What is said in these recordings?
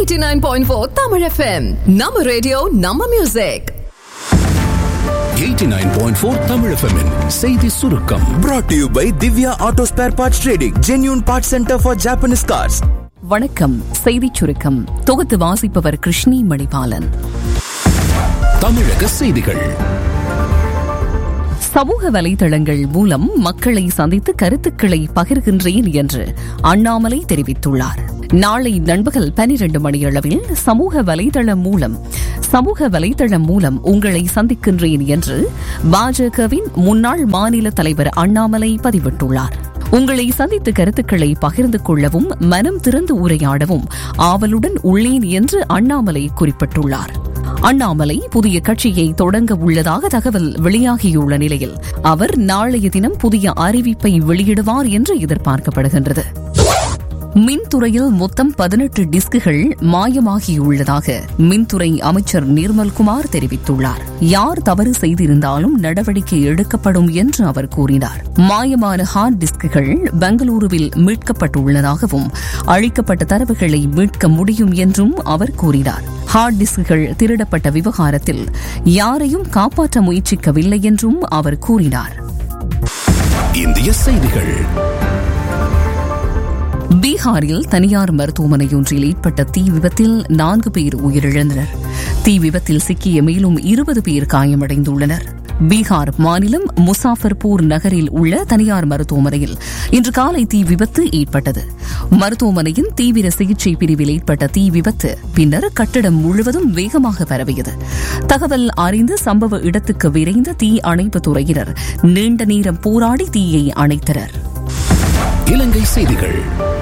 89.4 Tamil FM. நம்ம radio நம்ம music 89.4 Tamil FM -இன் செய்தி சுருக்கம் brought to you by Divya Auto Spare Parts Trading, genuine parts center for Japanese cars. வணக்கம் செய்திச் சுருக்கம் தொகுத்து வாசிப்பவர் கிருஷ்ணி மணிபாலன் தமிழக செய்திகள் சமூக வலைதளங்கள் மூலம் மக்களை சந்தித்து கருத்துக்களை பகிர்கின்றேன் என்று அண்ணாமலை தெரிவித்துள்ளார் நாளை நண்பகல் பனிரண்டு மணியளவில் சமூக வலைதளம் மூலம் சமூக வலைதளம் மூலம் உங்களை சந்திக்கின்றேன் என்று பாஜகவின் முன்னாள் மாநில தலைவர் அண்ணாமலை பதிவிட்டுள்ளார் உங்களை சந்தித்து கருத்துக்களை பகிர்ந்து கொள்ளவும் மனம் திறந்து உரையாடவும் ஆவலுடன் உள்ளேன் என்று அண்ணாமலை குறிப்பிட்டுள்ளார் அண்ணாமலை புதிய கட்சியை தொடங்க உள்ளதாக தகவல் வெளியாகியுள்ள நிலையில் அவர் நாளைய தினம் புதிய அறிவிப்பை வெளியிடுவார் என்று எதிர்பார்க்கப்படுகின்றது மின்துறையில் மொத்தம் பதினெட்டு டிஸ்குகள் மாயமாகியுள்ளதாக மின்துறை அமைச்சர் நிர்மல்குமார் தெரிவித்துள்ளார் யார் தவறு செய்திருந்தாலும் நடவடிக்கை எடுக்கப்படும் என்று அவர் கூறினார் மாயமான ஹார்ட் டிஸ்குகள் பெங்களூருவில் மீட்கப்பட்டுள்ளதாகவும் அழிக்கப்பட்ட தரவுகளை மீட்க முடியும் என்றும் அவர் கூறினார் ஹார்ட் டிஸ்குகள் திருடப்பட்ட விவகாரத்தில் யாரையும் காப்பாற்ற முயற்சிக்கவில்லை என்றும் அவர் கூறினார் இந்திய செய்திகள் பீகாரில் தனியார் மருத்துவமனையொன்றில் ஏற்பட்ட தீ விபத்தில் நான்கு பேர் உயிரிழந்தனர் தீ விபத்தில் சிக்கிய மேலும் இருபது பேர் காயமடைந்துள்ளனர் பீகார் மாநிலம் முசாஃபர்பூர் நகரில் உள்ள தனியார் மருத்துவமனையில் இன்று காலை தீ விபத்து ஏற்பட்டது மருத்துவமனையின் தீவிர சிகிச்சை பிரிவில் ஏற்பட்ட தீ விபத்து பின்னர் கட்டடம் முழுவதும் வேகமாக பரவியது தகவல் அறிந்து சம்பவ இடத்துக்கு விரைந்த தீ அணைப்பு துறையினர் நீண்ட நேரம் போராடி தீயை அணைத்தனர் இலங்கை செய்திகள்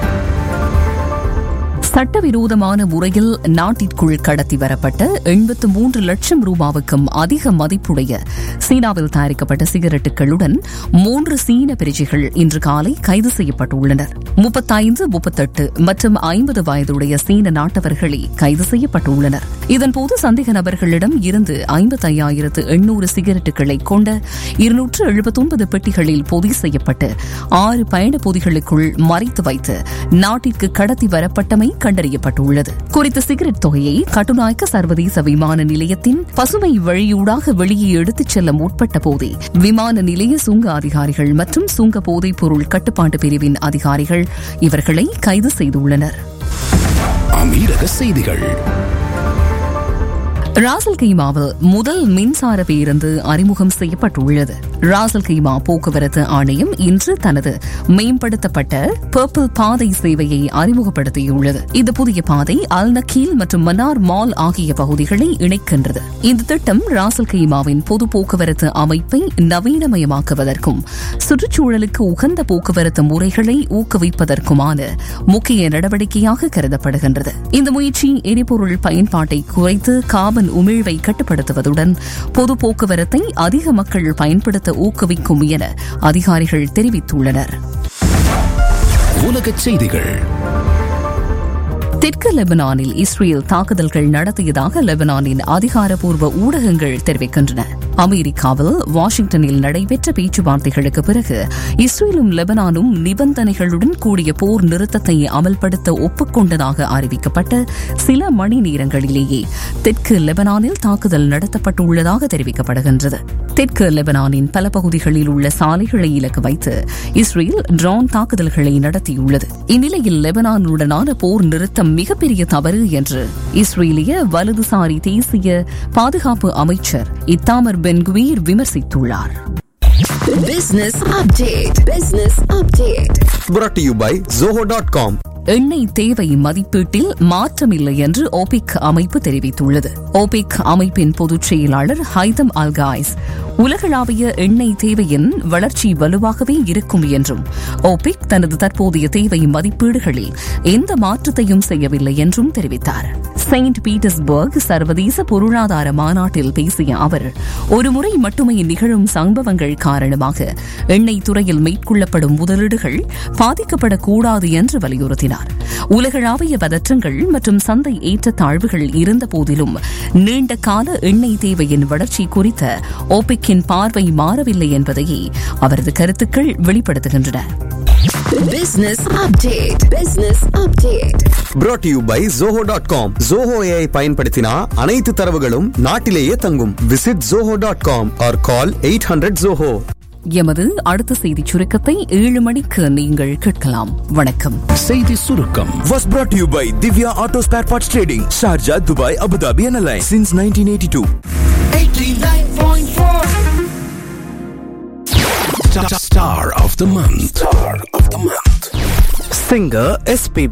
சட்டவிரோதமான முறையில் நாட்டிற்குள் கடத்தி வரப்பட்ட எண்பத்து மூன்று லட்சம் ரூபாவுக்கும் அதிக மதிப்புடைய சீனாவில் தயாரிக்கப்பட்ட சிகரெட்டுகளுடன் மூன்று சீன பிரஜைகள் இன்று காலை கைது செய்யப்பட்டுள்ளனர் முப்பத்தைந்து முப்பத்தெட்டு மற்றும் ஐம்பது வயதுடைய சீன நாட்டவர்களே கைது செய்யப்பட்டுள்ளனர் இதன்போது சந்தேக நபர்களிடம் இருந்து ஐம்பத்தையாயிரத்து எண்ணூறு சிகரெட்டுகளை கொண்ட இருநூற்று எழுபத்தொன்பது பெட்டிகளில் பொதி செய்யப்பட்டு ஆறு பயண பொதிகளுக்குள் மறைத்து வைத்து நாட்டிற்கு கடத்தி வரப்பட்டமை கண்டறியப்பட்டுள்ளது குறித்த சிகரெட் தொகையை கட்டுநாயக்க சர்வதேச விமான நிலையத்தின் பசுமை வழியூடாக வெளியே எடுத்துச் செல்ல முற்பட்ட போதே விமான நிலைய சுங்க அதிகாரிகள் மற்றும் சுங்க போதைப் பொருள் கட்டுப்பாட்டு பிரிவின் அதிகாரிகள் இவர்களை கைது செய்துள்ளனர் அமீரக செய்திகள் ராசல் கைமாவில் முதல் மின்சார பேருந்து அறிமுகம் செய்யப்பட்டுள்ளது ராசல் கைமா போக்குவரத்து ஆணையம் இன்று தனது மேம்படுத்தப்பட்ட பர்பிள் பாதை சேவையை அறிமுகப்படுத்தியுள்ளது இந்த புதிய பாதை அல் நக்கீல் மற்றும் மன்னார் மால் ஆகிய பகுதிகளை இணைக்கின்றது இந்த திட்டம் ராசல் கைமாவின் பொது போக்குவரத்து அமைப்பை நவீனமயமாக்குவதற்கும் சுற்றுச்சூழலுக்கு உகந்த போக்குவரத்து முறைகளை ஊக்குவிப்பதற்குமான முக்கிய நடவடிக்கையாக கருதப்படுகின்றது இந்த முயற்சி எரிபொருள் பயன்பாட்டை குறைத்து காபன் உமிழ்வை கட்டுப்படுத்துவதுடன் பொது போக்குவரத்தை அதிக மக்கள் பயன்படுத்த ஊக்குவிக்கும் என அதிகாரிகள் தெரிவித்துள்ளனர் உலகச் செய்திகள் தெற்கு லெபனானில் இஸ்ரேல் தாக்குதல்கள் நடத்தியதாக லெபனானின் அதிகாரப்பூர்வ ஊடகங்கள் தெரிவிக்கின்றன அமெரிக்காவில் வாஷிங்டனில் நடைபெற்ற பேச்சுவார்த்தைகளுக்கு பிறகு இஸ்ரேலும் லெபனானும் நிபந்தனைகளுடன் கூடிய போர் நிறுத்தத்தை அமல்படுத்த ஒப்புக்கொண்டதாக அறிவிக்கப்பட்ட சில மணி நேரங்களிலேயே தெற்கு லெபனானில் தாக்குதல் நடத்தப்பட்டுள்ளதாக தெரிவிக்கப்படுகின்றது தெற்கு லெபனானின் பல பகுதிகளில் உள்ள சாலைகளை இலக்கு வைத்து இஸ்ரேல் ட்ரோன் தாக்குதல்களை நடத்தியுள்ளது இந்நிலையில் லெபனானுடனான போர் நிறுத்தம் மிகப்பெரிய தவறு என்று இஸ்ரேலிய வலதுசாரி தேசிய பாதுகாப்பு அமைச்சர் இத்தாமர் பென்குவீர் விமர்சித்துள்ளார் Business update. Business update. Brought to you by Zoho.com. எண்ணெய் தேவை மதிப்பீட்டில் மாற்றமில்லை என்று ஓபிக் அமைப்பு தெரிவித்துள்ளது ஓபிக் அமைப்பின் பொதுச் செயலாளர் ஹைதம் அல்காய்ஸ் உலகளாவிய எண்ணெய் தேவையின் வளர்ச்சி வலுவாகவே இருக்கும் என்றும் ஓபிக் தனது தற்போதைய தேவை மதிப்பீடுகளில் எந்த மாற்றத்தையும் செய்யவில்லை என்றும் தெரிவித்தார் செயின்ட் பீட்டர்ஸ்பர்க் சர்வதேச பொருளாதார மாநாட்டில் பேசிய அவர் ஒருமுறை மட்டுமே நிகழும் சம்பவங்கள் காரணமாக எண்ணெய் துறையில் மேற்கொள்ளப்படும் முதலீடுகள் பாதிக்கப்படக்கூடாது என்று வலியுறுத்தினார் உலகளாவிய பதற்றங்கள் மற்றும் சந்தை ஏற்றத்தாழ்வுகள் இருந்த போதிலும் நீண்ட கால எண்ணெய் தேவையின் வளர்ச்சி குறித்த ஓபெக்கின் பார்வை மாறவில்லை என்பதையே அவரது கருத்துக்கள் வெளிப்படுத்துகின்றன Business update. Business update. brought to you by zoho dot com Zoho AI பயன்படுத்தினா அனைத்து தரவுகளும் நாட்டிலேயே தங்கும் visit zoho dot com or call eight hundred Zoho எமது அடுத்த செய்திச் சுருக்கத்தை ஏழு மணிக்கு நீங்கள் கேட்கலாம் வணக்கம் செய்தி சுருக்கம் was brought to you by Divya Auto Spare Parts Trading, Sharjah, Dubai, Abu Dhabi and Alliance since 1982. Star of the month. Star of the month. Singer SP